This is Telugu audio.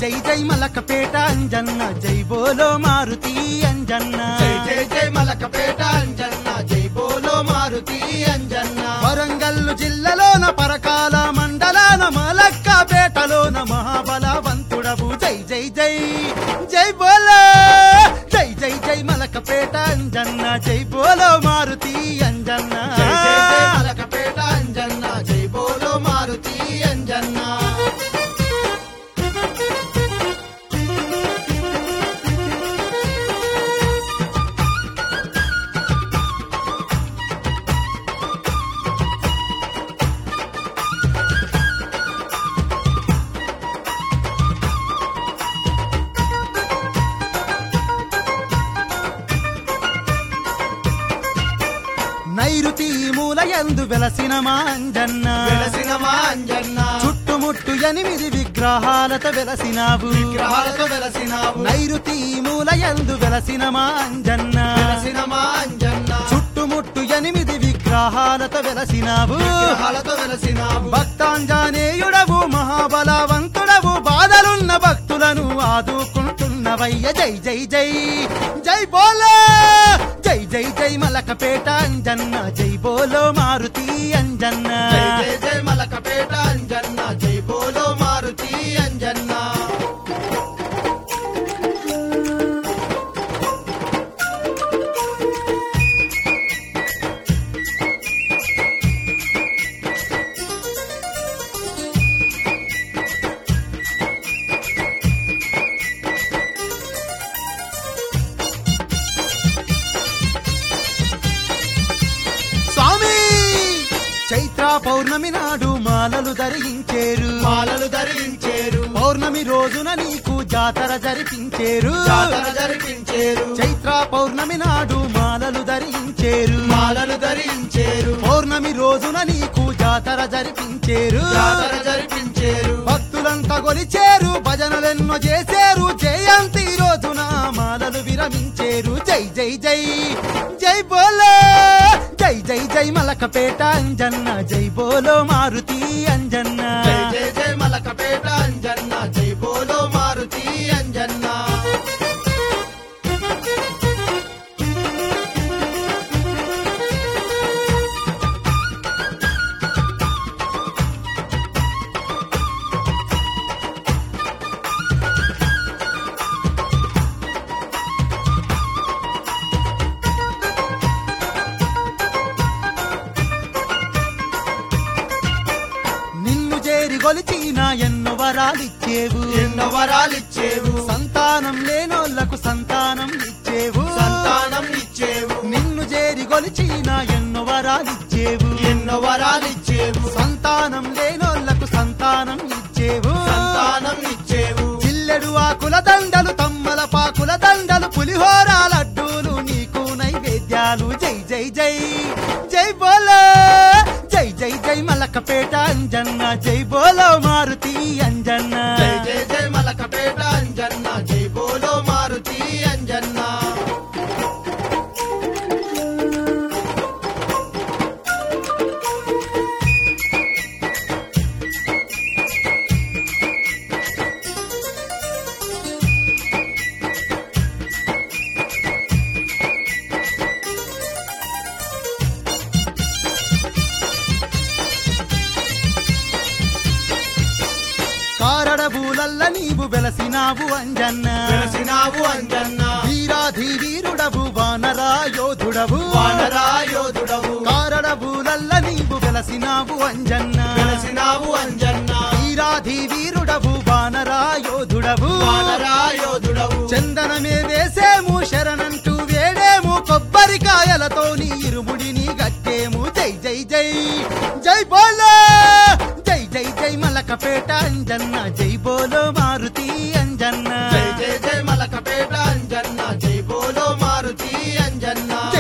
జై జై మలకపేట అంజన్న జై బోలో మారుతి అంజన్న జై జై జై మలకపేట అంజన్న జై బోలో మారుతి అంజన్న వరంగల్లు జిల్లాలోన పరకాల మండలాన మలక్కపేటలోన మహాబలవంతుడవు జై జై జై జై బోలో జై జై జై మలకపేట అంజన్న జై బోలో మారుతి అంజన్న జై జై జై మలకపేట అంజన్న జై బోలో మారుతి అంజన్న నైరుతి మూలయందు వెలసిన మా అంజన్న వెలసిన మా అంజన్న చుట్టుముట్టు ఎనిమిది విగ్రహాలతో వెలసినావు విగ్రహాలతో వెలసినావు నైరుతి మూలయందు వెలసిన మా అంజన్న వెలసిన మా అంజన్న చుట్టుముట్టు ఎనిమిది విగ్రహాలతో వెలసినావు విగ్రహాలతో వెలసినావు భక్తాంజనేయుడవు మహాబలవంతుడవు బాధలున్న భక్తులను ఆదుకుంటున్నవయ్య జై జై జై జై బోలో జై జై జై మలకపేట అంజన్న జై బోలో మారుతి అంజన్న జై జై జై మలకపేట అంజన్న జై బోలో మారుతి అంజన్న స్వామి చైత్ర పౌర్ణమి నాడు మాలలు ధరించేరు మాలలు ధరించేరు పౌర్ణమి రోజున నీకు జాతర జరిపించేరు జాతర జరిపించేరు చైత్ర పౌర్ణమి నాడు మాలలు ధరించేరు మాలలు ధరించేరు పౌర్ణమి రోజున నీకు జాతర జరిపించేరు జాతర జరిపించేరు భక్తులంతా కొలిచేరు భజనలెన్నో చేసేరు జయంతి రోజున మాలలు విరమించేరు జై జై జై జై బోలో జై జై జై మలకపేట అంజన్న జై బోలో మారుతి అంజన్న జై జై జై మలకపేట అంజన్న జై బోలో మారుతి అంజన్న నిన్ను చేరి గొలిచిన ఎన్నో వరాలిచ్చేవు ఎన్నో వరాలిచ్చేవు సంతానం లేనోళ్లకు సంతానం ఇచ్చేవు సంతానం ఇచ్చేవు నిన్ను చేరి గొలిచిన ఎన్నో వరాలిచ్చేవు ఎన్నో వరాలిచ్చేవు సంతానం లేనోళ్లకు సంతానం ఇచ్చేవు సంతానం ఇచ్చేవు జిల్లెడు ఆకుల దండలు తమ్మల పాకుల దండలు పులిహోర లడ్డూలు నీకు నైవేద్యాలు జై జై జై జై బోలో జై జై జై మలకపేట అంజన్న జై బోలో మారుతి అంజన్న జై జై జై మలకపేట అంజన్న జై బోలో మారుతి అంజన్న కారడబూలల్ల నీవు వెలసినావు అంజన్న వెలసినావు అంజన్న వీరాధి వీరుడవు వానరా యోధుడవు వానరాయోధుడవు కారడబూలల్ల నీవు వెలసినావు అంజన్న వెలసినావు అంజన్న వీరాధి వీరుడవు వానరా యోధుడవు వానరాయోధుడవు చందనమే వేసేము శరణంటూ వేడేము కొబ్బరికాయలతో నీ ఇరుముడిని గట్టేము జై జై జై జై బోలో జై జై జై మలకపేట అంజన్న జై బోలో మారుతి అంజన్న జై జై జై మలకపేట అంజన్న జై బోలో మారుతి అంజన్న